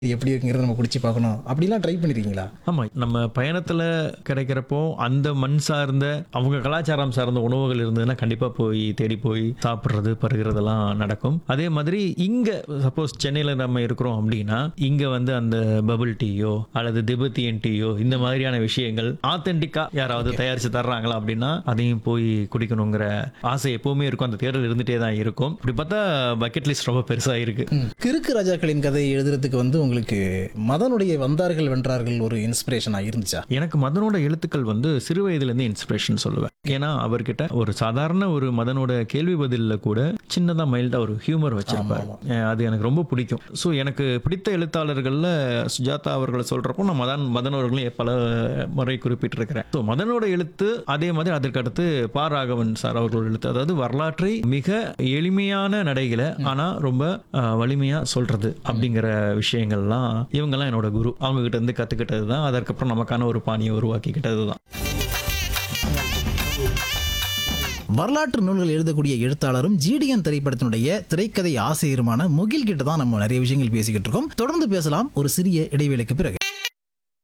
இது எப்படி இருக்குங்கிறத நம்ம குடிச்சு பார்க்கணும் அப்படிலாம் ட்ரை பண்ணிருக்கீங்களா ஆமா நம்ம பயணத்துல கிடைக்கிறப்போ அந்த மண் சார்ந்த அவங்க கலாச்சாரம் சார்ந்த உணவுகள் இருந்ததுன்னா கண்டிப்பா போய் தேடி போய் சாப்பிட்றது பருகிறதெல்லாம் நடக்கும் அதே மாதிரி இங்க சப்போஸ் சென்னையில நம்ம இருக்கிறோம் அப்படின்னா இங்க வந்து அந்த பபிள் டீயோ அல்லது திபெத்தியன் டீயோ இந்த மாதிரியான விஷயங்கள் ஆத்தென்டிக்கா யாராவது தயாரிச்சு தர்றாங்களா அப்படின்னா அதையும் போய் குடிக்கணுங்கிற ஆசை எப்பவுமே இருக்கும் அந்த தேடல் இருந்துட்டே தான் இருக்கும் இப்படி பார்த்தா பக்கெட் லிஸ்ட் ரொம்ப பெருசா இருக்கு ம். கிறுக்கு ராஜாக்களின் கதை எழுதுறதுக்கு வந்து உங்களுக்கு மதனுடைய வந்தார்கள் வென்றார்கள் ஒரு இன்ஸ்பிரேஷனா இருந்துச்சா எனக்கு மதனோட எழுத்துக்கள் வந்து சிறு வயதுலேருந்து இன்ஸ்பிரேஷன் சொல்லுவேன் ஏன்னா அவர்கிட்ட ஒரு சாதாரண ஒரு மதனோட கேள்வி பதிலில் கூட சின்னதாக மைல்டாக ஒரு ஹியூமர் வச்சிருப்பாரு அஹ் அது எனக்கு ரொம்ப பிடிக்கும் ஸோ எனக்கு பிடித்த எழுத்தாளர்களில் சுஜாதா அவர்களை சொல்கிறப்போ நான் மதன் மதன் அவர்களையும் பல முறை குறிப்பிட்டிருக்கிறேன் ஸோ மதனோட எழுத்து அதே மாதிரி அதற்கு அடுத்து பா ராகவன் சார் அவர்களோட எழுத்து அதாவது வரலாற்றை மிக எளிமையான நடைகளை ஆனால் ரொம்ப அஹ், வலிமையா சொல்றது அப்படிங்கிற விஷயங்கள்லாம் இவங்கெல்லாம் என்னோட குரு அவங்க கிட்ட இருந்து கத்துக்கிட்டது தான் அதற்கப்புறம் நமக்கான ஒரு பாணியை உருவாக்கிக்கிட்டது தான் வரலாற்று நூல்கள் எழுதக்கூடிய எழுத்தாளரும் ஜிடிஎன் திரைப்படத்தினுடைய திரைக்கதை ஆசிரியருமான முகில் கிட்ட தான் நம்ம நிறைய விஷயங்கள் பேசிக்கிட்டு இருக்கோம் தொடர்ந்து பேசலாம் ஒரு சிறிய இடைவேளைக்கு பிறகு